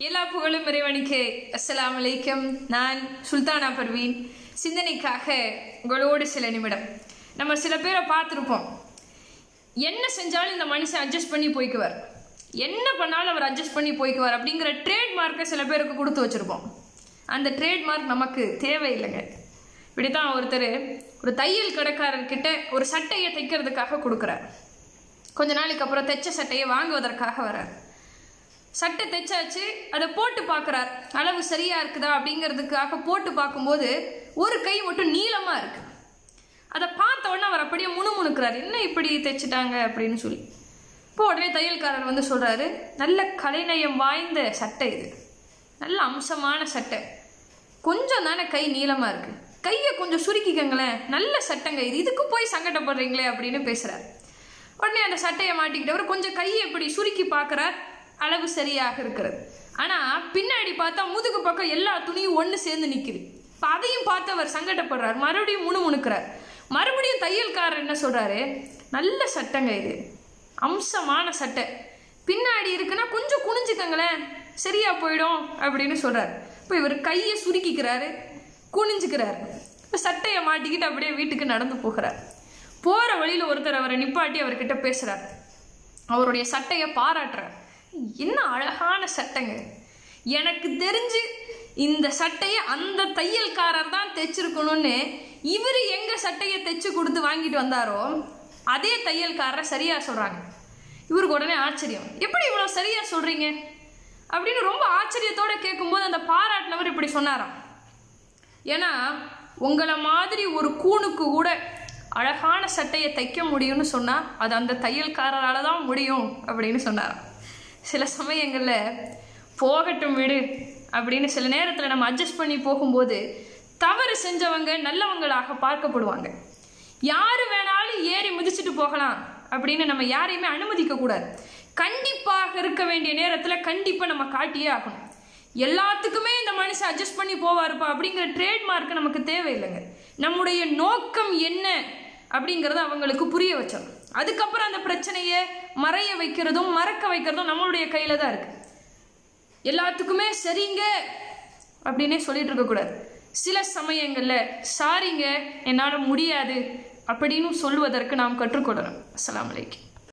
எல்லா புகழும் இறைவனுக்கு அஸ்ஸலாமு அலைக்கும் நான் சுல்தானா பர்வீன் சிந்தனைக்காக உங்களோடு சில நிமிடம் நம்ம சில பேரை பார்த்துருப்போம் என்ன செஞ்சாலும் இந்த மனுஷன் அட்ஜஸ்ட் பண்ணி போய்க்குவார் என்ன பண்ணாலும் அவர் அட்ஜஸ்ட் பண்ணி போய்க்குவார் அப்படிங்கிற ட்ரேட்மார்க்கை சில பேருக்கு கொடுத்து வச்சுருப்போம் அந்த ட்ரேட்மார்க் நமக்கு தேவையில்லைங்க இப்படித்தான் ஒருத்தர் ஒரு தையல் கடைக்காரர்கிட்ட ஒரு சட்டையை தைக்கிறதுக்காக கொடுக்குறார் கொஞ்ச நாளைக்கு அப்புறம் தைச்ச சட்டையை வாங்குவதற்காக வரார் சட்டை தைச்சாச்சு அதை போட்டு பார்க்குறார் அளவு சரியா இருக்குதா அப்படிங்கிறதுக்காக போட்டு பார்க்கும்போது ஒரு கை மட்டும் நீளமாக இருக்கு அதை பார்த்த உடனே அவர் அப்படியே முணுமுணுக்கிறார் என்ன இப்படி தைச்சிட்டாங்க அப்படின்னு சொல்லி இப்போ உடனே தையல்காரர் வந்து சொல்றாரு நல்ல கலைநயம் வாய்ந்த சட்டை இது நல்ல அம்சமான சட்டை கொஞ்சம் தானே கை நீளமா இருக்கு கையை கொஞ்சம் சுருக்கிக்கங்களேன் நல்ல சட்டைங்க இது இதுக்கு போய் சங்கடப்படுறீங்களே அப்படின்னு பேசுறாரு உடனே அந்த சட்டையை மாட்டிக்கிட்டவர் கொஞ்சம் கையை இப்படி சுருக்கி பார்க்கறார் அளவு சரியாக இருக்கிறது ஆனா பின்னாடி பார்த்தா முதுகு பக்கம் எல்லா துணியும் ஒன்று சேர்ந்து நிக்குது இப்போ அதையும் பார்த்து அவர் சங்கடப்படுறார் மறுபடியும் முணுமுணுக்கிறார் மறுபடியும் தையல்காரர் என்ன சொல்றாரு நல்ல சட்டைங்க இது அம்சமான சட்டை பின்னாடி இருக்குன்னா கொஞ்சம் குனிஞ்சுக்கங்களேன் சரியா போயிடும் அப்படின்னு சொல்றாரு இப்போ இவர் கையை சுருக்கிக்கிறாரு குனிஞ்சுக்கிறாரு இப்போ சட்டையை மாட்டிக்கிட்டு அப்படியே வீட்டுக்கு நடந்து போகிறார் போற வழியில ஒருத்தர் அவரை நிப்பாட்டி அவர்கிட்ட பேசுறார் அவருடைய சட்டையை பாராட்டுறார் என்ன அழகான சட்டைங்க எனக்கு தெரிஞ்சு இந்த சட்டையை அந்த தையல்காரர் தான் தைச்சிருக்கணும்னு இவர் எங்க சட்டையை தைச்சு கொடுத்து வாங்கிட்டு வந்தாரோ அதே தையல்காரரை சரியா சொல்றாங்க இவருக்கு உடனே ஆச்சரியம் எப்படி இவ்வளவு சரியா சொல்றீங்க அப்படின்னு ரொம்ப ஆச்சரியத்தோட கேட்கும்போது அந்த பாராட்டினவர் இப்படி சொன்னாராம் ஏன்னா உங்களை மாதிரி ஒரு கூணுக்கு கூட அழகான சட்டையை தைக்க முடியும்னு சொன்னா அது அந்த தையல்காரரால தான் முடியும் அப்படின்னு சொன்னாராம் சில சமயங்களில் போகட்டும் விடு அப்படின்னு சில நேரத்தில் நம்ம அட்ஜஸ்ட் பண்ணி போகும்போது தவறு செஞ்சவங்க நல்லவங்களாக பார்க்கப்படுவாங்க யாரு வேணாலும் ஏறி மிதிச்சுட்டு போகலாம் அப்படின்னு நம்ம யாரையுமே அனுமதிக்க கூடாது கண்டிப்பாக இருக்க வேண்டிய நேரத்தில் கண்டிப்பாக நம்ம காட்டியே ஆகணும் எல்லாத்துக்குமே இந்த மனுஷன் அட்ஜஸ்ட் பண்ணி போவாருப்பா அப்படிங்கிற ட்ரேட்மார்க் நமக்கு தேவையில்லைங்க நம்முடைய நோக்கம் என்ன அப்படிங்கிறத அவங்களுக்கு புரிய வச்சோம் அதுக்கப்புறம் அந்த பிரச்சனையை மறைய வைக்கிறதும் மறக்க வைக்கிறதும் நம்மளுடைய கையில தான் இருக்கு எல்லாத்துக்குமே சரிங்க அப்படின்னே சொல்லிட்டு இருக்கக்கூடாது சில சமயங்கள்ல சாரிங்க என்னால் முடியாது அப்படின்னு சொல்லுவதற்கு நாம் கற்றுக்கொள்ளணும் அஸ்ஸலாமு அலைக்கும்